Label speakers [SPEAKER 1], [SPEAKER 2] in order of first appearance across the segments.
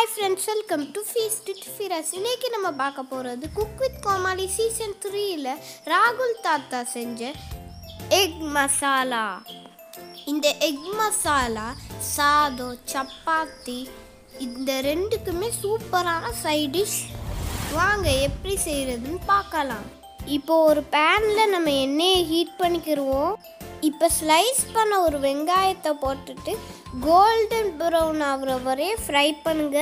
[SPEAKER 1] hi friends welcome to feast fresh இன்னைக்கு நம்ம பார்க்க போகிறது குக் வித் கோமாளி சீசன் த்ரீயில் ராகுல் தாத்தா செஞ்ச எக் மசாலா இந்த எக் மசாலா சாதம் சப்பாத்தி இந்த ரெண்டுக்குமே சூப்பரான சைட் டிஷ் வாங்க எப்படி செய்கிறதுன்னு பார்க்கலாம் இப்போ ஒரு பேனில் நம்ம எண்ணெயை ஹீட் பண்ணிக்கிடுவோம் இப்போ ஸ்லைஸ் பண்ண ஒரு வெங்காயத்தை போட்டுட்டு கோல்டன் ப்ரௌன் ஆகுற வரைய ஃப்ரை பண்ணுங்க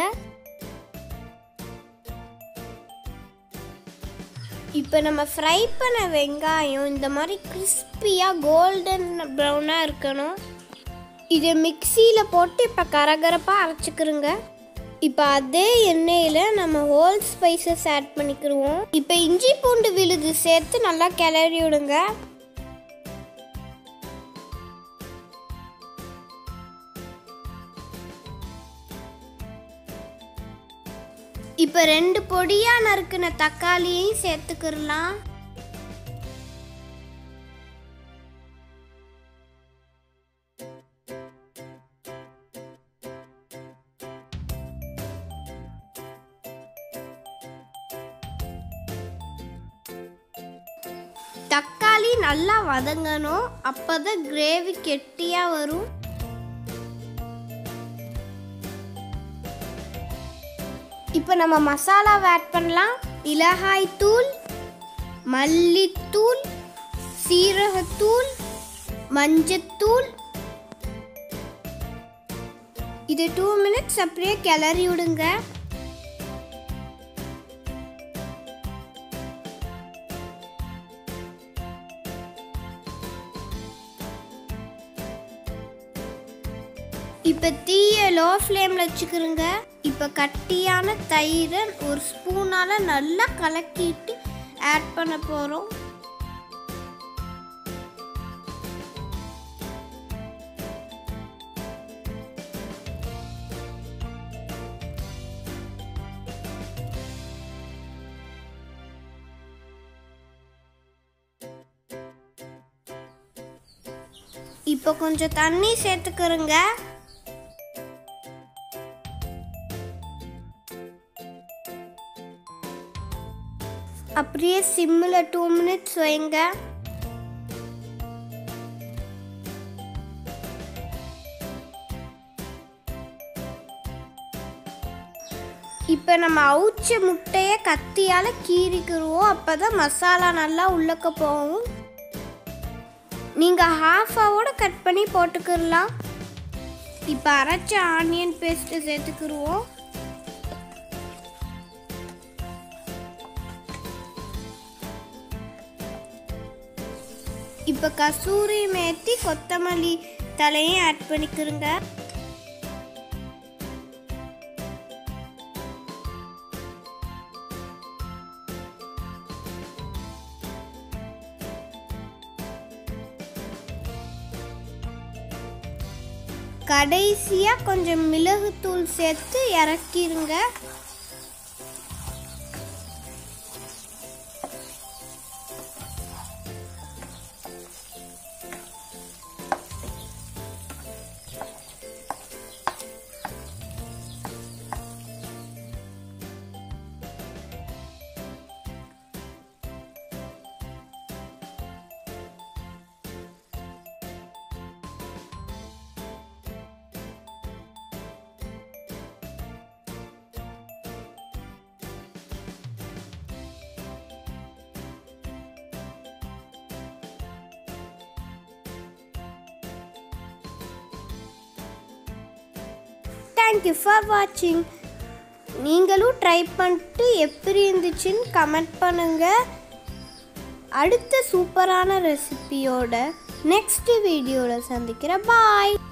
[SPEAKER 1] இப்போ நம்ம ஃப்ரை பண்ண வெங்காயம் இந்த மாதிரி கிறிஸ்பியாக கோல்டன் ப்ரௌனாக இருக்கணும் இதை மிக்சியில் போட்டு இப்போ கரகரப்பாக அரைச்சிக்கிறோங்க இப்போ அதே எண்ணெயில் நம்ம ஹோல் ஸ்பைசஸ் ஆட் பண்ணிக்கிடுவோம் இப்போ இஞ்சி பூண்டு விழுது சேர்த்து நல்லா கிளறி விடுங்க இப்போ ரெண்டு பொடியாக நறுக்கின தக்காளியையும் சேர்த்துக்கிடலாம் தக்காளி நல்லா வதங்கணும் அப்போதான் கிரேவி கெட்டியாக வரும் இப்போ நம்ம மசாலாவை ஆட் பண்ணலாம் மிளகாய் தூள் மல்லித்தூள் சீரகத்தூள் மஞ்சத்தூள் இது டூ மினிட்ஸ் அப்படியே கிளறி விடுங்க இப்போ தீயை லோ ஃப்ளேமில் வச்சுக்கிறோங்க இப்போ கட்டியான தயிரை ஒரு ஸ்பூனால் நல்லா கலக்கிட்டு ஆட் பண்ண போகிறோம் இப்போ கொஞ்சம் தண்ணி சேர்த்துக்கிறோங்க அப்படியே சிம்மில் டூ மினிட்ஸ் வைங்க இப்போ நம்ம அவுச்ச முட்டையை கத்தியால் கீறிக்கிடுவோம் அப்போ தான் மசாலா நல்லா உள்ளக்க போகும் நீங்கள் ஹாஃபாவோட கட் பண்ணி போட்டுக்கிடலாம் இப்போ அரைச்ச ஆனியன் பேஸ்ட்டு சேர்த்துக்கிடுவோம் இப்போ கசூரி மேத்தி கொத்தமல்லி தலையும் ஆட் பண்ணிக்கிறோங்க கடைசியாக கொஞ்சம் மிளகுத்தூள் சேர்த்து இறக்கிருங்க தேங்க்யூ ஃபார் வாட்சிங் நீங்களும் ட்ரை பண்ணிட்டு எப்படி இருந்துச்சுன்னு கமெண்ட் பண்ணுங்கள் அடுத்த சூப்பரான ரெசிபியோட நெக்ஸ்ட் வீடியோவில் சந்திக்கிறேன் பாய்